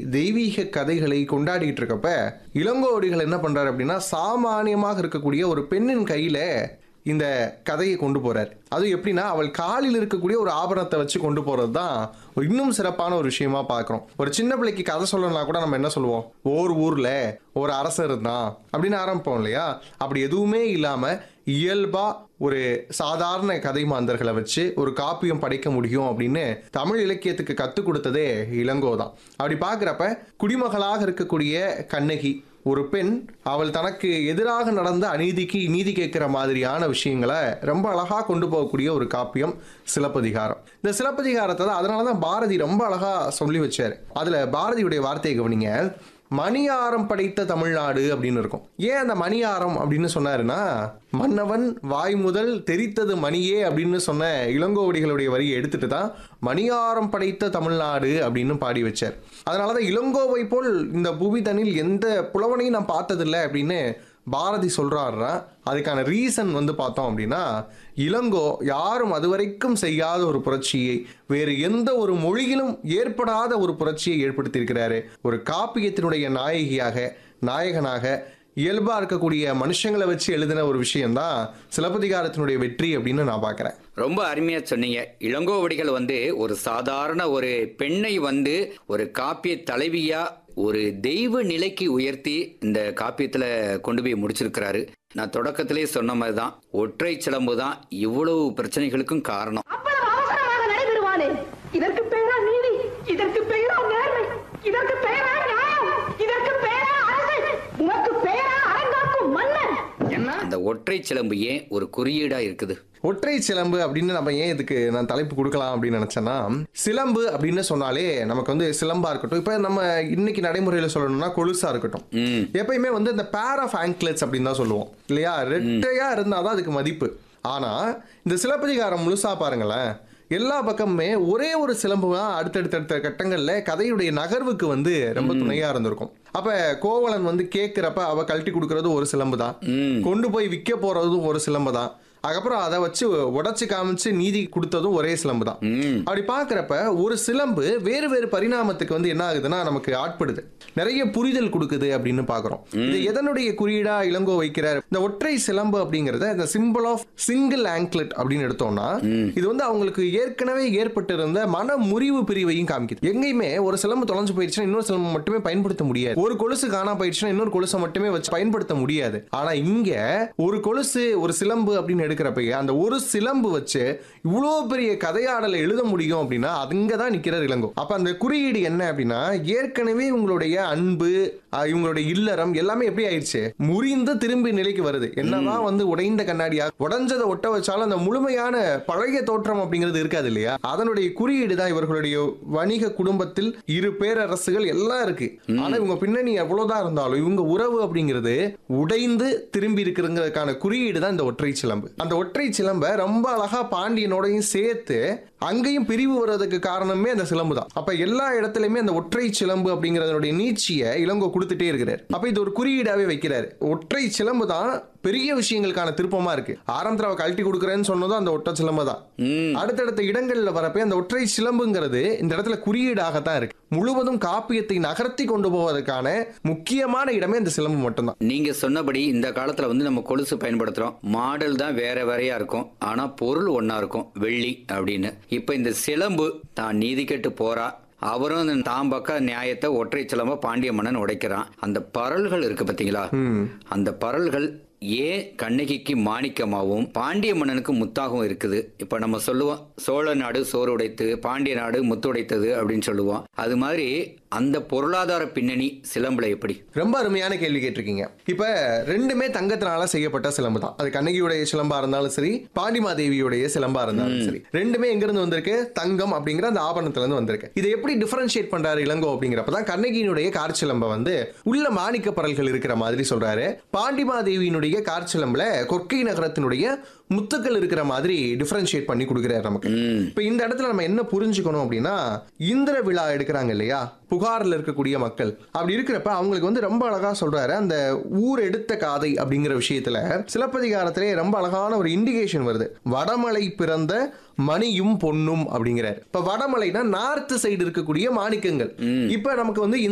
தெய்வீக கதைகளை கொண்டாடிட்டு இருக்கப்ப இளங்கோவடிகள் என்ன பண்றாரு அப்படின்னா சாமானியமாக இருக்கக்கூடிய ஒரு பெண்ணின் கையில இந்த கதையை கொண்டு போறார் அது எப்படின்னா அவள் காலில் இருக்கக்கூடிய ஒரு ஆபரணத்தை வச்சு கொண்டு போறது தான் இன்னும் சிறப்பான ஒரு விஷயமா பார்க்குறோம் ஒரு சின்ன பிள்ளைக்கு கதை சொல்லணும்னா கூட நம்ம என்ன சொல்லுவோம் ஓர் ஊர்ல ஒரு அரசர் இருந்தான் அப்படின்னு ஆரம்பிப்போம் இல்லையா அப்படி எதுவுமே இல்லாம இயல்பா ஒரு சாதாரண கதை மாந்தர்களை வச்சு ஒரு காப்பியம் படைக்க முடியும் அப்படின்னு தமிழ் இலக்கியத்துக்கு கற்றுக் கொடுத்ததே இளங்கோ தான் அப்படி பார்க்குறப்ப குடிமகளாக இருக்கக்கூடிய கண்ணகி ஒரு பெண் அவள் தனக்கு எதிராக நடந்த அநீதிக்கு நீதி கேட்கிற மாதிரியான விஷயங்களை ரொம்ப அழகா கொண்டு போகக்கூடிய ஒரு காப்பியம் சிலப்பதிகாரம் இந்த சிலப்பதிகாரத்தை தான் அதனால தான் பாரதி ரொம்ப அழகா சொல்லி வச்சார் அதுல பாரதியுடைய வார்த்தையை கவனிங்க மணியாரம் படைத்த தமிழ்நாடு அப்படின்னு இருக்கும் ஏன் அந்த மணியாரம் அப்படின்னு சொன்னாருன்னா மன்னவன் வாய் முதல் தெரித்தது மணியே அப்படின்னு சொன்ன இளங்கோவடிகளுடைய வரியை எடுத்துட்டு தான் மணியாரம் படைத்த தமிழ்நாடு அப்படின்னு பாடி வச்சார் அதனால தான் இளங்கோவை போல் இந்த புவிதனில் எந்த புலவனையும் நான் பார்த்ததில்லை அப்படின்னு பாரதி சொல்றாருன்னா அதுக்கான ரீசன் வந்து பார்த்தோம் அப்படின்னா இளங்கோ யாரும் அதுவரைக்கும் செய்யாத ஒரு புரட்சியை வேறு எந்த ஒரு மொழியிலும் ஏற்படாத ஒரு புரட்சியை ஏற்படுத்தியிருக்கிறாரு ஒரு காப்பியத்தினுடைய நாயகியாக நாயகனாக இயல்பா இருக்கக்கூடிய மனுஷங்களை வச்சு எழுதின ஒரு விஷயம்தான் சிலப்பதிகாரத்தினுடைய வெற்றி அப்படின்னு நான் பார்க்கிறேன் ரொம்ப அருமையா சொன்னீங்க இளங்கோவடிகள் வந்து ஒரு சாதாரண ஒரு பெண்ணை வந்து ஒரு காப்பிய தலைவியா ஒரு தெய்வ நிலைக்கு உயர்த்தி இந்த காப்பியத்துல கொண்டு போய் முடிச்சிருக்கிறாரு நான் தொடக்கத்திலே சொன்ன மாதிரி தான் ஒற்றை சிலம்பு தான் இவ்வளவு பிரச்சனைகளுக்கும் காரணம் அவ்வளவு அவசரமாக நடைபெறுவானே இதற்கு பெயரா நீதி இதற்கு பெயரா நேர்மை இதற்கு பெயரா நியாயம் இதற்கு பெயரா அரசு உனக்கு பெயரா அரங்காக்கும் மன்னன் என்ன அந்த ஒற்றை சிலம்பு ஏன் ஒரு குறியீடா இருக்குது ஒற்றை சிலம்பு அப்படின்னு நம்ம ஏன் இதுக்கு நான் தலைப்பு கொடுக்கலாம் அப்படின்னு நினைச்சேன்னா சிலம்பு அப்படின்னு சொன்னாலே நமக்கு வந்து சிலம்பா இருக்கட்டும் இப்போ நம்ம இன்னைக்கு நடைமுறையில் சொல்லணும்னா கொலுசா இருக்கட்டும் ம் எப்பயுமே வந்து இந்த பேர் ஆஃப் ஆங்க்லெட்ஸ் அப்படின்னு தான் சொல்லுவோம் இல்லையா ரெட்டையா இருந்தாதான் அதுக்கு மதிப்பு ஆனா இந்த சிலப்பதிகாரம் முழுசா பாருங்களேன் எல்லா பக்கமுமே ஒரே ஒரு சிலம்பு தான் அடுத்தடுத்த கட்டங்கள்ல கதையுடைய நகர்வுக்கு வந்து ரொம்ப துணையா இருந்திருக்கும் அப்ப கோவலன் வந்து கேட்கிறப்ப அவ கழட்டி கொடுக்கறது ஒரு சிலம்பு தான் ம் கொண்டு போய் விற்க போறதும் ஒரு சிலம்பு தான் அதுக்கப்புறம் அதை வச்சு உடைச்சு காமிச்சு நீதி கொடுத்ததும் ஒரே சிலம்பு தான் ம் அப்படி பார்க்குறப்ப ஒரு சிலம்பு வேறு வேறு பரிணாமத்துக்கு வந்து என்ன ஆகுதுன்னா நமக்கு ஆட்படுது நிறைய புரிதல் கொடுக்குது அப்படின்னு பார்க்குறோம் இது எதனுடைய குறியீடா இளங்கோ வைக்கிறார் இந்த ஒற்றை சிலம்பு அப்படிங்கறத இந்த சிம்பிள் ஆஃப் சிங்கிள் ஆங்க்லெட் அப்படின்னு எடுத்தோம்னா இது வந்து அவங்களுக்கு ஏற்கனவே ஏற்பட்டிருந்த மன முறிவு பிரிவையும் காமிக்குது எங்கேயுமே ஒரு சிலம்பு தொலைஞ்சு போயிடுச்சுன்னா இன்னொரு சிலம்பு மட்டுமே பயன்படுத்த முடியாது ஒரு கொலுசு காணா போயிடுச்சுன்னா இன்னொரு கொலுசை மட்டுமே வச்சு பயன்படுத்த முடியாது ஆனா இங்க ஒரு கொலுசு ஒரு சிலம்பு அப்படின்னு எடுக்கிறப்ப அந்த ஒரு சிலம்பு வச்சு இவ்வளோ பெரிய கதையாடலை எழுத முடியும் அப்படின்னா அங்க தான் நிக்கிறார் இளங்கோ அப்ப அந்த குறியீடு என்ன அப்படின்னா ஏற்கனவே உங்களுடைய அன்பு அஹ், இவங்களுடைய இல்லறம் எல்லாமே எப்படி ஆயிடுச்சு முறிந்து திரும்பி நிலைக்கு வருது என்னதான் வந்து உடைந்த கண்ணாடியா உடைஞ்சதை ஒட்ட வச்சாலும் அந்த முழுமையான பழைய தோற்றம் அப்படிங்கிறது இருக்காது இல்லையா அதனுடைய குறியீடு தான் இவர்களுடைய வணிக குடும்பத்தில் இரு பேரரசுகள் எல்லாம் இருக்கு ஆனா இவங்க பின்னணி எவ்வளவுதான் இருந்தாலும் இவங்க உறவு அப்படிங்கிறது உடைந்து திரும்பி இருக்கிறதுக்கான குறியீடு தான் இந்த ஒற்றை சிலம்பு அந்த ஒற்றை சிலம்பை ரொம்ப அழகா பாண்டியனோடையும் சேர்த்து அங்கேயும் பிரிவு வர்றதுக்கு காரணமே அந்த சிலம்பு தான் அப்ப எல்லா இடத்துலயுமே அந்த ஒற்றை சிலம்பு அப்படிங்கறதனுடைய நீட்சியை இளங்கோ கொடுத்துட்டே இருக்கிறார் அப்ப இது ஒரு குறியீடாவே வைக்கிறாரு ஒற்றை சிலம்பு தான் பெரிய விஷயங்களுக்கான திருப்பமா இருக்கு ஆரம்பத்துல அவ கழட்டி கொடுக்குறேன்னு சொன்னதும் அந்த ஒற்றை சிலம்பு தான் ம் அடுத்தடுத்த இடங்கள்ல வரப்ப அந்த ஒற்றை சிலம்புங்கிறது இந்த இடத்துல குறியீடாகத்தான் இருக்கு முழுவதும் காப்பியத்தை நகர்த்தி கொண்டு போவதற்கான முக்கியமான இடமே இந்த சிலம்பு மட்டும்தான் நீங்க சொன்னபடி இந்த காலத்துல வந்து நம்ம கொலுசு பயன்படுத்துறோம் மாடல் தான் வேற வேறையா இருக்கும் ஆனா பொருள் ஒண்ணா இருக்கும் வெள்ளி அப்படின்னு இப்ப இந்த சிலம்பு தான் நீதி கெட்டு போறா அவரும் அந்த தாம் பக்க நியாயத்தை ஒற்றை சிலம்ப பாண்டிய மன்னன் உடைக்கிறான் அந்த பரல்கள் இருக்கு பாத்தீங்களா அந்த பரல்கள் ஏன் கண்ணகிக்கு மாணிக்கமாகவும் பாண்டிய மன்னனுக்கு முத்தாகவும் இருக்குது இப்ப நம்ம சொல்லுவோம் சோழ நாடு சோறு உடைத்து பாண்டிய நாடு முத்து உடைத்தது அப்படின்னு சொல்லுவோம் அது மாதிரி அந்த பொருளாதார பின்னணி சிலம்புல எப்படி ரொம்ப அருமையான கேள்வி கேட்டிருக்கீங்க இப்ப ரெண்டுமே தங்கத்தினால செய்யப்பட்ட சிலம்பு தான் அது கண்ணகியுடைய சிலம்பா இருந்தாலும் சரி பாண்டிமாதேவியுடைய சிலம்பா இருந்தாலும் சரி ரெண்டுமே எங்க இருந்து வந்திருக்கு தங்கம் அப்படிங்கிற அந்த ஆபரணத்துல இருந்து வந்திருக்கு இதை எப்படி டிஃபரன்ஷியேட் பண்றாரு இளங்கோ அப்படிங்கிறப்பதான் கண்ணகியினுடைய கார்ச்சிலம்பை வந்து உள்ள மாணிக்க பரல்கள் இருக்கிற மாதிரி சொல்றாரு பாண்டிமாதேவியினுடைய கார்ச்சிலம்புல கொற்கை நகரத்தினுடைய முத்துக்கள் இருக்கிற மாதிரி டிஃபரன்ஷியேட் பண்ணி கொடுக்குறாரு நமக்கு ம் இப்ப இந்த இடத்துல நம்ம என்ன புரிஞ்சுக்கணும் அப்படின்னா இந்திர விழா எடுக்கிறாங்க இல்லையா புகார்ல இருக்கக்கூடிய மக்கள் அப்படி இருக்கிறப்ப அவங்களுக்கு வந்து ரொம்ப அழகா சொல்றாரு அந்த ஊர் எடுத்த காதை அப்படிங்கிற விஷயத்துல சிலப்பதிகாரத்திலே ரொம்ப அழகான ஒரு இண்டிகேஷன் வருது வடமலை பிறந்த மணியும் பொன்னும் அப்படிங்கிறார் இப்ப வடமலைனா நார்த் சைடு இருக்கக்கூடிய மாணிக்கங்கள் இப்ப நமக்கு வந்து